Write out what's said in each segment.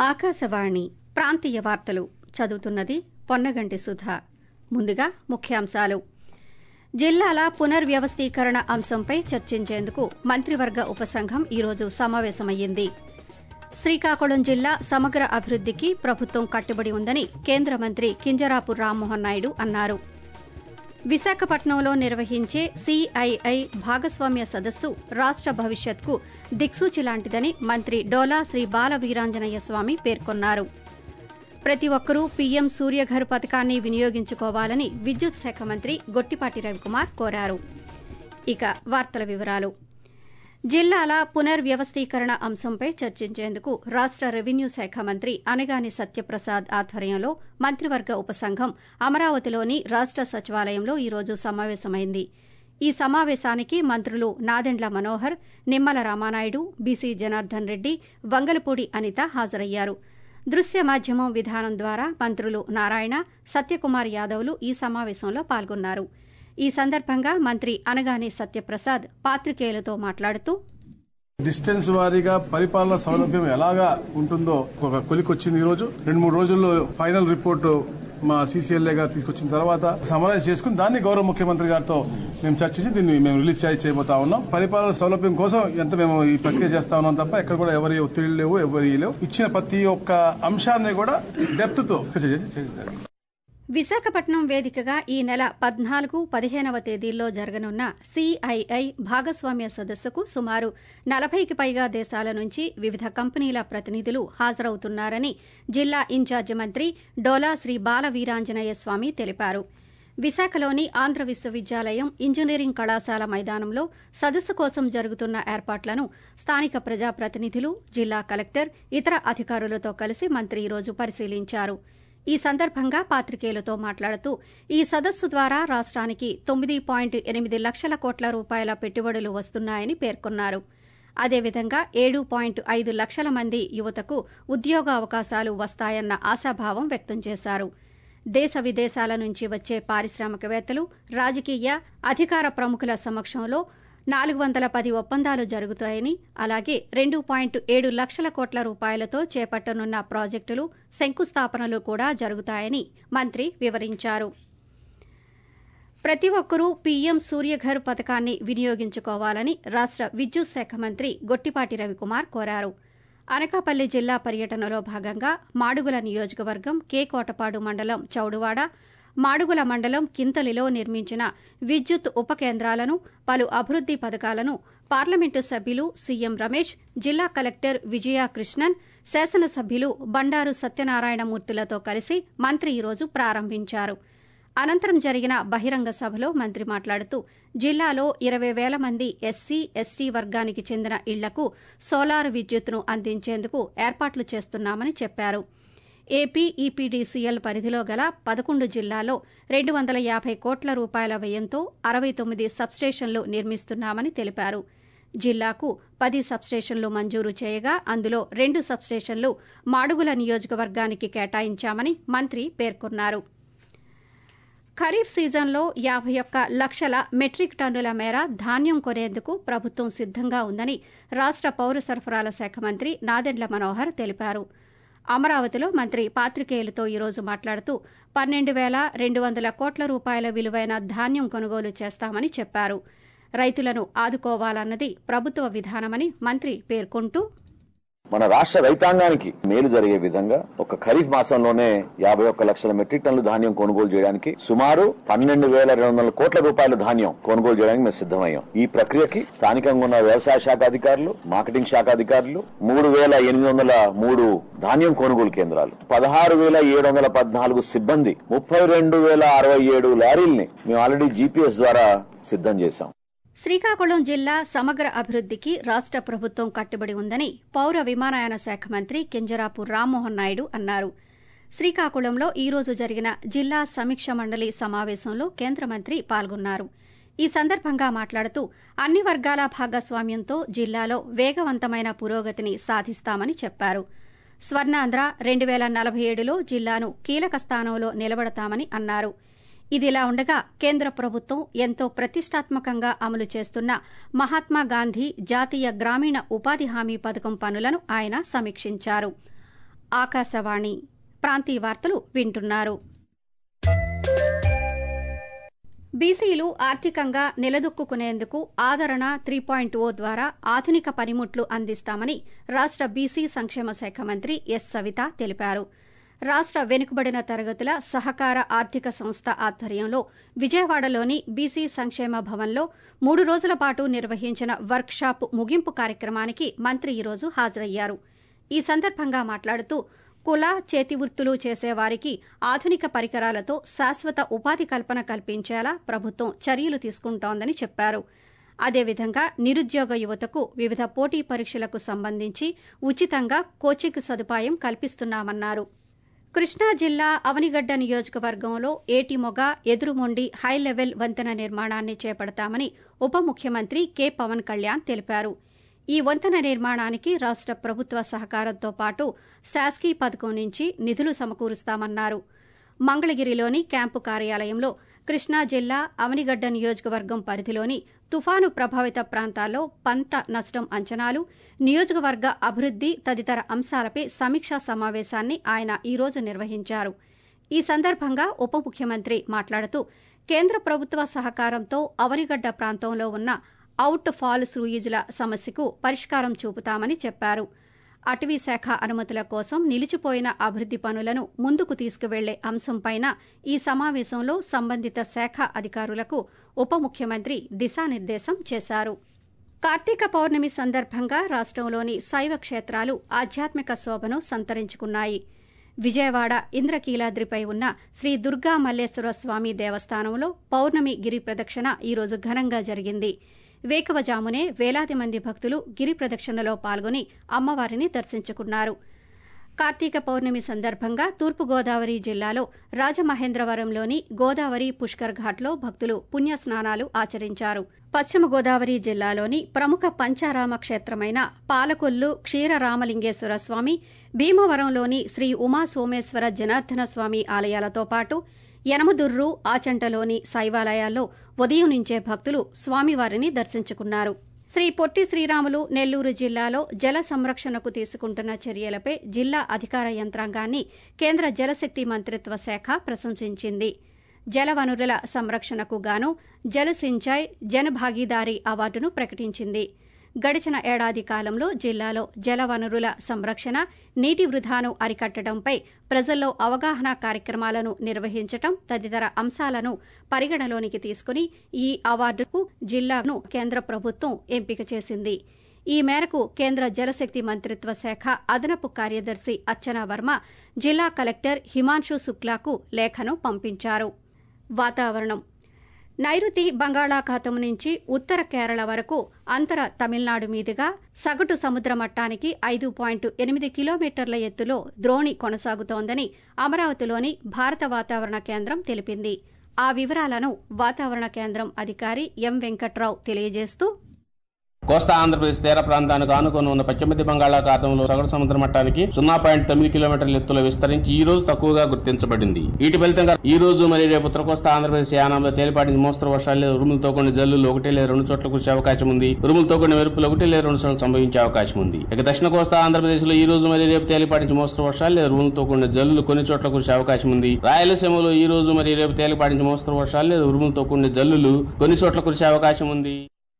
ఆకాశవాణి ప్రాంతీయ వార్తలు చదువుతున్నది పొన్నగంటి సుధా ముందుగా ముఖ్యాంశాలు జిల్లాల పునర్వ్యవస్థీకరణ అంశంపై చర్చించేందుకు మంత్రివర్గ ఉపసంఘం ఈరోజు సమావేశమయ్యింది శ్రీకాకుళం జిల్లా సమగ్ర అభివృద్దికి ప్రభుత్వం కట్టుబడి ఉందని కేంద్ర మంత్రి కింజరాపు రామ్మోహన్ నాయుడు అన్నారు విశాఖపట్నంలో నిర్వహించే సిఐఐ భాగస్వామ్య సదస్సు రాష్ట భవిష్యత్కు దిక్సూచి లాంటిదని మంత్రి డోలా శ్రీ బాల వీరాంజనేయ స్వామి పేర్కొన్నారు ప్రతి ఒక్కరూ పీఎం సూర్యఘర్ పథకాన్ని వినియోగించుకోవాలని విద్యుత్ శాఖ మంత్రి గొట్టిపాటి రవికుమార్ కోరారు ఇక వార్తల వివరాలు జిల్లాల పునర్వ్యవస్థీకరణ అంశంపై చర్చించేందుకు రాష్ట రెవెన్యూ శాఖ మంత్రి అనగాని సత్యప్రసాద్ ఆధ్వర్యంలో మంత్రివర్గ ఉపసంఘం అమరావతిలోని రాష్ట సచివాలయంలో ఈరోజు సమావేశమైంది ఈ సమావేశానికి మంత్రులు నాదెండ్ల మనోహర్ నిమ్మల రామానాయుడు బీసీ జనార్దన్ రెడ్డి వంగలపూడి అనిత హాజరయ్యారు దృశ్య మాధ్యమం విధానం ద్వారా మంత్రులు నారాయణ సత్యకుమార్ యాదవ్లు ఈ సమావేశంలో పాల్గొన్నారు ఈ సందర్భంగా మంత్రి అనగాని సత్యప్రసాద్ పాత్రికేయులతో మాట్లాడుతూ డిస్టెన్స్ వారీగా పరిపాలన సౌలభ్యం ఎలాగా ఉంటుందో ఒక కొలికొచ్చింది ఈ రోజు రెండు మూడు రోజుల్లో ఫైనల్ రిపోర్టు మా సీసీఎల్ఏ గారు తీసుకొచ్చిన తర్వాత సమరైజ్ చేసుకుని దాన్ని గౌరవ ముఖ్యమంత్రి గారితో మేము చర్చించి దీన్ని మేము రిలీజ్ చేయ చేయబోతా ఉన్నాం పరిపాలన సౌలభ్యం కోసం ఎంత మేము ఈ ప్రక్రియ చేస్తా ఉన్నాం తప్ప ఎక్కడ కూడా ఎవరి ఒత్తిడి లేవు ఎవరి లేవు ఇచ్చిన ప్రతి ఒక్క అంశాన్ని కూడా డెప్త్ తో చేయాలి విశాఖపట్నం వేదికగా ఈ నెల పద్నాలుగు పదిహేనవ తేదీల్లో జరగనున్న సిఐఐ భాగస్వామ్య సదస్సుకు సుమారు నలభైకి పైగా దేశాల నుంచి వివిధ కంపెనీల ప్రతినిధులు హాజరవుతున్నారని జిల్లా ఇన్ఛార్జి మంత్రి డోలా శ్రీ బాల వీరాంజనేయ స్వామి తెలిపారు విశాఖలోని ఆంధ్ర విశ్వవిద్యాలయం ఇంజనీరింగ్ కళాశాల మైదానంలో సదస్సు కోసం జరుగుతున్న ఏర్పాట్లను స్థానిక ప్రజాప్రతినిధులు జిల్లా కలెక్టర్ ఇతర అధికారులతో కలిసి మంత్రి ఈరోజు పరిశీలించారు ఈ సందర్భంగా పాత్రికేయులతో మాట్లాడుతూ ఈ సదస్సు ద్వారా రాష్ట్రానికి తొమ్మిది పాయింట్ ఎనిమిది లక్షల కోట్ల రూపాయల పెట్టుబడులు వస్తున్నాయని పేర్కొన్నారు అదేవిధంగా ఏడు పాయింట్ ఐదు లక్షల మంది యువతకు ఉద్యోగ అవకాశాలు వస్తాయన్న ఆశాభావం వ్యక్తం చేశారు దేశ విదేశాల నుంచి వచ్చే పారిశ్రామికవేత్తలు రాజకీయ అధికార ప్రముఖుల సమక్షంలో నాలుగు వందల పది ఒప్పందాలు జరుగుతాయని అలాగే రెండు పాయింట్ ఏడు లక్షల కోట్ల రూపాయలతో చేపట్టనున్న ప్రాజెక్టులు శంకుస్థాపనలు కూడా జరుగుతాయని మంత్రి వివరించారు ప్రతి ఒక్కరూ పీఎం సూర్యఘర్ పథకాన్ని వినియోగించుకోవాలని రాష్ట విద్యుత్ శాఖ మంత్రి గొట్టిపాటి రవికుమార్ కోరారు అనకాపల్లి జిల్లా పర్యటనలో భాగంగా మాడుగుల నియోజకవర్గం కే కోటపాడు మండలం చౌడువాడ మాడుగుల మండలం కింతలిలో నిర్మించిన విద్యుత్ ఉప కేంద్రాలను పలు అభివృద్ది పథకాలను పార్లమెంటు సభ్యులు సీఎం రమేష్ జిల్లా కలెక్టర్ విజయ కృష్ణన్ శాసనసభ్యులు బండారు సత్యనారాయణమూర్తులతో కలిసి మంత్రి ఈరోజు ప్రారంభించారు అనంతరం జరిగిన బహిరంగ సభలో మంత్రి మాట్లాడుతూ జిల్లాలో ఇరవై వేల మంది ఎస్సీ ఎస్టీ వర్గానికి చెందిన ఇళ్లకు సోలార్ విద్యుత్తును అందించేందుకు ఏర్పాట్లు చేస్తున్నామని చెప్పారు ఏపీ ఈపీడీసీఎల్ పరిధిలో గల పదకొండు జిల్లాల్లో రెండు వందల యాభై కోట్ల రూపాయల వ్యయంతో అరవై తొమ్మిది సబ్స్టేషన్లు నిర్మిస్తున్నామని తెలిపారు జిల్లాకు పది సబ్స్టేషన్లు మంజూరు చేయగా అందులో రెండు సబ్స్టేషన్లు మాడుగుల నియోజకవర్గానికి కేటాయించామని మంత్రి పేర్కొన్నారు ఖరీఫ్ సీజన్లో యాభై ఒక్క లక్షల మెట్రిక్ టన్నుల మేర ధాన్యం కొనేందుకు ప్రభుత్వం సిద్దంగా ఉందని రాష్ట పౌర సరఫరాల శాఖ మంత్రి నాదెండ్ల మనోహర్ తెలిపారు అమరావతిలో మంత్రి పాత్రికేయులతో ఈరోజు మాట్లాడుతూ పన్నెండు వేల రెండు వందల కోట్ల రూపాయల విలువైన ధాన్యం కొనుగోలు చేస్తామని చెప్పారు రైతులను ఆదుకోవాలన్నది ప్రభుత్వ విధానమని మంత్రి పేర్కొంటూ మన రాష్ట్ర రైతాంగానికి మేలు జరిగే విధంగా ఒక ఖరీఫ్ మాసంలోనే యాభై ఒక్క లక్షల మెట్రిక్ టన్నుల ధాన్యం కొనుగోలు చేయడానికి సుమారు పన్నెండు వేల రెండు వందల కోట్ల రూపాయల ధాన్యం కొనుగోలు చేయడానికి మేము సిద్దమయ్యాం ఈ ప్రక్రియకి స్థానికంగా ఉన్న వ్యవసాయ శాఖ అధికారులు మార్కెటింగ్ శాఖ అధికారులు మూడు వేల ఎనిమిది వందల మూడు ధాన్యం కొనుగోలు కేంద్రాలు పదహారు వేల ఏడు వందల పద్నాలుగు సిబ్బంది ముప్పై రెండు వేల అరవై ఏడు లారీల్ని మేము ఆల్రెడీ జీపీఎస్ ద్వారా సిద్దం చేశాం శ్రీకాకుళం జిల్లా సమగ్ర అభివృద్దికి రాష్ట ప్రభుత్వం కట్టుబడి ఉందని పౌర విమానయాన శాఖ మంత్రి కింజరాపు రామ్మోహన్ నాయుడు అన్నారు శ్రీకాకుళంలో ఈ రోజు జరిగిన జిల్లా సమీక్ష మండలి సమావేశంలో కేంద్ర మంత్రి పాల్గొన్నారు ఈ సందర్భంగా మాట్లాడుతూ అన్ని వర్గాల భాగస్వామ్యంతో జిల్లాలో వేగవంతమైన పురోగతిని సాధిస్తామని చెప్పారు స్వర్ణాంధ్ర రెండు వేల నలభై ఏడులో జిల్లాను కీలక స్థానంలో నిలబడతామని అన్నారు ఇదిలా ఉండగా కేంద్ర ప్రభుత్వం ఎంతో ప్రతిష్టాత్మకంగా అమలు చేస్తున్న మహాత్మాగాంధీ జాతీయ గ్రామీణ ఉపాధి హామీ పథకం పనులను ఆయన సమీక్షించారు ఆకాశవాణి ప్రాంతీయ వార్తలు వింటున్నారు బీసీలు ఆర్థికంగా నిలదొక్కునేందుకు ఆదరణ త్రీ పాయింట్ ఓ ద్వారా ఆధునిక పనిముట్లు అందిస్తామని రాష్ట బీసీ సంక్షేమ శాఖ మంత్రి ఎస్ సవిత తెలిపారు రాష్ట వెనుకబడిన తరగతుల సహకార ఆర్థిక సంస్థ ఆధ్వర్యంలో విజయవాడలోని బీసీ సంక్షేమ భవన్లో మూడు రోజుల పాటు నిర్వహించిన వర్క్ షాప్ ముగింపు కార్యక్రమానికి మంత్రి ఈరోజు హాజరయ్యారు ఈ సందర్భంగా మాట్లాడుతూ కుల చేతి వృత్తులు చేసేవారికి ఆధునిక పరికరాలతో శాశ్వత ఉపాధి కల్పన కల్పించేలా ప్రభుత్వం చర్యలు తీసుకుంటోందని చెప్పారు అదేవిధంగా నిరుద్యోగ యువతకు వివిధ పోటీ పరీక్షలకు సంబంధించి ఉచితంగా కోచింగ్ సదుపాయం కల్పిస్తున్నామన్నారు కృష్ణా జిల్లా అవనిగడ్డ నియోజకవర్గంలో ఏటిమొగ ఎదురుమొండి హై లెవెల్ వంతెన నిర్మాణాన్ని చేపడతామని ఉప ముఖ్యమంత్రి కె పవన్ కళ్యాణ్ తెలిపారు ఈ వంతెన నిర్మాణానికి రాష్ట ప్రభుత్వ సహకారంతో పాటు శాస్కీ పథకం నుంచి నిధులు సమకూరుస్తామన్నారు మంగళగిరిలోని క్యాంపు కార్యాలయంలో కృష్ణా జిల్లా అవనిగడ్డ నియోజకవర్గం పరిధిలోని తుఫాను ప్రభావిత ప్రాంతాల్లో పంట నష్టం అంచనాలు నియోజకవర్గ అభివృద్ది తదితర అంశాలపై సమీక్షా సమావేశాన్ని ఆయన ఈరోజు నిర్వహించారు ఈ సందర్భంగా ఉప ముఖ్యమంత్రి మాట్లాడుతూ కేంద్ర ప్రభుత్వ సహకారంతో అవనిగడ్డ ప్రాంతంలో ఉన్న అవుట్ ఫాల్ సూయిజ్ల సమస్యకు పరిష్కారం చూపుతామని చెప్పారు అటవీ శాఖ అనుమతుల కోసం నిలిచిపోయిన అభివృద్ది పనులను ముందుకు తీసుకువెళ్లే అంశంపైన ఈ సమావేశంలో సంబంధిత శాఖ అధికారులకు ఉప ముఖ్యమంత్రి దిశానిర్దేశం చేశారు కార్తీక పౌర్ణమి సందర్భంగా రాష్టంలోని శైవ క్షేత్రాలు ఆధ్యాత్మిక శోభను సంతరించుకున్నాయి విజయవాడ ఇంద్రకీలాద్రిపై ఉన్న శ్రీ దుర్గా మల్లేశ్వర స్వామి దేవస్థానంలో పౌర్ణమి గిరి ప్రదక్షిణ ఈరోజు ఘనంగా జరిగింది వేకువజామునే వేలాది మంది భక్తులు గిరి ప్రదక్షిణలో పాల్గొని అమ్మవారిని దర్శించుకున్నారు కార్తీక పౌర్ణమి సందర్భంగా తూర్పుగోదావరి జిల్లాలో రాజమహేంద్రవరంలోని గోదావరి పుష్కర్ ఘాట్లో భక్తులు పుణ్యస్నానాలు ఆచరించారు పశ్చిమ గోదావరి జిల్లాలోని ప్రముఖ పంచారామ క్షేత్రమైన పాలకొల్లు క్షీరరామలింగేశ్వర స్వామి భీమవరంలోని శ్రీ ఉమా సోమేశ్వర జనార్దన స్వామి ఆలయాలతో పాటు యనమదుర్రు ఆచంటలోని శైవాలయాల్లో ఉదయం నుంచే భక్తులు స్వామివారిని దర్శించుకున్నారు శ్రీ పొట్టి శ్రీరాములు నెల్లూరు జిల్లాలో జల సంరక్షణకు తీసుకుంటున్న చర్యలపై జిల్లా అధికార యంత్రాంగాన్ని కేంద్ర జలశక్తి మంత్రిత్వ శాఖ ప్రశంసించింది జలవనరుల సంరక్షణకు గాను జల సించాయ్ జన భాగీదారీ అవార్డును ప్రకటించింది గడిచిన ఏడాది కాలంలో జిల్లాలో జలవనరుల సంరక్షణ నీటి వృధాను అరికట్టడంపై ప్రజల్లో అవగాహన కార్యక్రమాలను నిర్వహించడం తదితర అంశాలను పరిగణలోనికి తీసుకుని ఈ అవార్డుకు జిల్లాను కేంద్ర ప్రభుత్వం ఎంపిక చేసింది ఈ మేరకు కేంద్ర జలశక్తి మంత్రిత్వ శాఖ అదనపు కార్యదర్శి అర్చనా వర్మ జిల్లా కలెక్టర్ హిమాంశు శుక్లాకు లేఖను పంపించారు వాతావరణం నైరుతి బంగాళాఖాతం నుంచి ఉత్తర కేరళ వరకు అంతర తమిళనాడు మీదుగా సగటు సముద్ర మట్టానికి ఐదు పాయింట్ ఎనిమిది కిలోమీటర్ల ఎత్తులో ద్రోణి కొనసాగుతోందని అమరావతిలోని భారత వాతావరణ కేంద్రం తెలిపింది ఆ వివరాలను వాతావరణ కేంద్రం అధికారి ఎం వెంకట్రావు తెలియజేస్తూ కోస్తా ఆంధ్రప్రదేశ్ తీర ప్రాంతానికి ఆనుకొని ఉన్న పశ్చిమ బంగాళాఖాతంలో సగటు సముద్ర మట్టానికి సున్నా పాయింట్ తొమ్మిది కిలోమీటర్ల ఎత్తులో విస్తరించి ఈ రోజు తక్కువగా గుర్తించబడింది వీటి ఫలితంగా ఈ రోజు మరియు రేపు ఉత్తర కోస్తా ఆంధ్రప్రదేశ్ యానంలో తేలిపాటి మోస్తరు వర్షాలు లేదా ఉరుములతో కొన్ని జల్లులు ఒకటి లేదా రెండు చోట్ల కురిసే అవకాశం ఉంది ఉరుములతో కొన్ని మెరుపులు ఒకటి లేదా రెండు చోట్ల సంభవించే అవకాశం ఉంది ఇక దక్షిణ కోస్తా ఆంధ్రప్రదేశ్ లో ఈ రోజు మరియు రేపు తేలిపాటి మోస్తరు వర్షాలు లేదా ఉరుములతో కొన్ని జల్లులు కొన్ని చోట్ల కురిసే అవకాశం ఉంది రాయలసీమలో ఈ రోజు మరియు రేపు తేలిపాటి మోస్తరు వర్షాలు లేదా ఉరుములతో కొన్ని జల్లులు కొన్ని చోట్ల కురిసే అవకాశం ఉంది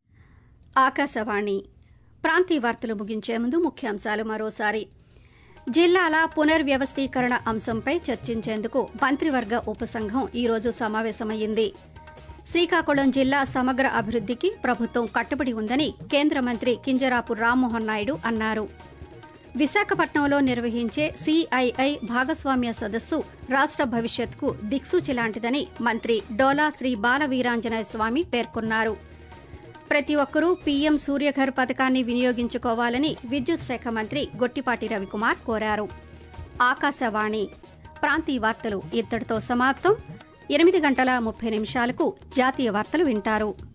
ఆకాశవాణి ప్రాంతీయ వార్తలు ముగించే ముందు ముఖ్యాంశాలు మరోసారి జిల్లాల పునర్వ్యవస్థీకరణ అంశంపై చర్చించేందుకు మంత్రివర్గ ఉపసంఘం ఈరోజు సమావేశమయ్యింది శ్రీకాకుళం జిల్లా సమగ్ర అభివృద్దికి ప్రభుత్వం కట్టుబడి ఉందని కేంద్ర మంత్రి కింజరాపు రామ్మోహన్ నాయుడు అన్నారు విశాఖపట్నంలో నిర్వహించే సిఐఐ భాగస్వామ్య సదస్సు రాష్ట భవిష్యత్కు దిక్సూచి లాంటిదని మంత్రి డోలా శ్రీ బాలవీరాంజనేయ స్వామి పేర్కొన్నారు ప్రతి ఒక్కరూ పీఎం సూర్యఘర్ పథకాన్ని వినియోగించుకోవాలని విద్యుత్ శాఖ మంత్రి గొట్టిపాటి రవికుమార్ కోరారు ఆకాశవాణి ప్రాంతీయ వార్తలు ఇత్తడితో సమాప్తం ఎనిమిది గంటల ముప్పై నిమిషాలకు జాతీయ వార్తలు వింటారు